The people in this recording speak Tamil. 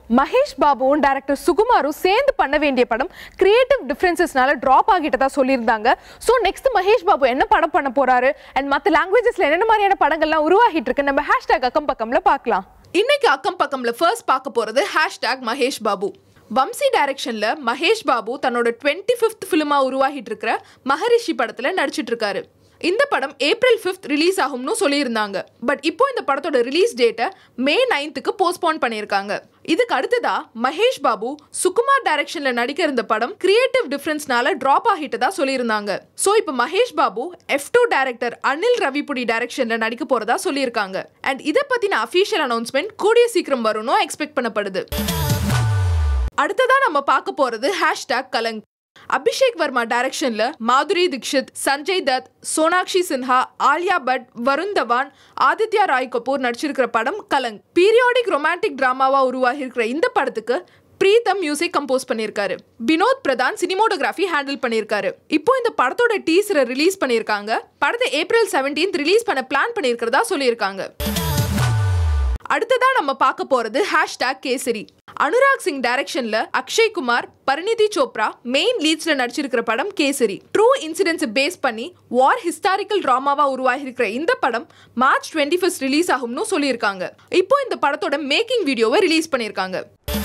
மகேஷ் பாபுவும் டைரக்டர் சுகுமாரும் சேர்ந்து பண்ண வேண்டிய படம் கிரியேட்டிவ் டிஃபரன்சஸ்னால ட்ராப் ஆகிட்டதா சொல்லியிருந்தாங்க ஸோ நெக்ஸ்ட் மகேஷ் பாபு என்ன படம் பண்ண போறாரு அண்ட் மற்ற லாங்குவேஜஸ்ல என்னென்ன மாதிரியான படங்கள்லாம் உருவாகிட்டு இருக்கு நம்ம ஹேஷ்டாக் அக்கம் பக்கம்ல பார்க்கலாம் இன்னைக்கு அக்கம் பக்கம்ல ஃபர்ஸ்ட் பார்க்க போறது ஹேஷ்டாக் மகேஷ் பாபு வம்சி டைரக்ஷன்ல மகேஷ் பாபு தன்னோட டுவெண்ட்டி ஃபிஃப்த் ஃபிலிமா உருவாகிட்டு இருக்கிற மகரிஷி படத்துல நடிச்சிட்டு இருக்காரு இந்த படம் ஏப்ரல் ஃபிஃப்த் ரிலீஸ் ஆகும்னு சொல்லியிருந்தாங்க பட் இப்போ இந்த படத்தோட ரிலீஸ் டேட்டை மே நைன்த்துக்கு போஸ்ட்போன் பண்ணியிருக்காங்க இதுக்கு அடுத்ததா மகேஷ் பாபு சுகுமார் டைரக்ஷன்ல நடிக்க இருந்த படம் கிரியேட்டிவ் டிஃபரன்ஸ்னால டிராப் ஆகிட்டதா சொல்லியிருந்தாங்க ஸோ இப்போ Mahesh Babu F two director Anil Ravipudi டைரக்ஷன்ல நடிக்க போறதா சொல்லியிருக்காங்க அண்ட் இதை பத்தின அஃபீஷியல் அனௌன்ஸ்மெண்ட் கூடிய சீக்கிரம் வரும்னு எக்ஸ்பெக்ட் பண்ணப்படுது அடுத்ததா நம்ம பார்க்க போறது ஹேஷ்டாக் கலங் அபிஷேக் வர்மா டைரக்ஷன்ல மாதுரி தீக்ஷித் சஞ்சய் தத் சோனாக்ஷி சின்ஹா ஆலியா பட் வருண் தவான் ஆதித்யா ராய் கபூர் நடிச்சிருக்கிற படம் கலங் பீரியாடிக் ரொமான்டிக் டிராமாவா உருவாகி இருக்கிற இந்த படத்துக்கு பிரீதம் மியூசிக் கம்போஸ் பண்ணியிருக்காரு வினோத் பிரதான் சினிமோட்டோகிராஃபி ஹேண்டில் பண்ணியிருக்காரு இப்போ இந்த படத்தோட டீசரை ரிலீஸ் பண்ணியிருக்காங்க படத்தை ஏப்ரல் 17th ரிலீஸ் பண்ண பிளான் பண்ணியிருக்கிறதா சொல்லியிருக்காங்க அடுத்ததா நம்ம பார்க்க போறது ஹேஷ்டாக் கேசரி அனுராக் சிங் டைரக்ஷன்ல அக்ஷய் குமார் பரிணிதி சோப்ரா மெயின் லீட்ஸ்ல நடிச்சிருக்கிற படம் கேசரி ட்ரூ இன்சிடென்ட்ஸ் பேஸ் பண்ணி வார் ஹிஸ்டாரிக்கல் டிராமாவா உருவாகி இருக்கிற இந்த படம் மார்ச் டுவெண்ட்டி ஃபர்ஸ்ட் ரிலீஸ் ஆகும்னு சொல்லியிருக்காங்க இப்போ இந்த படத்தோட மேக்கிங் வீடியோவை ரிலீஸ் பண்ணியிருக்காங்க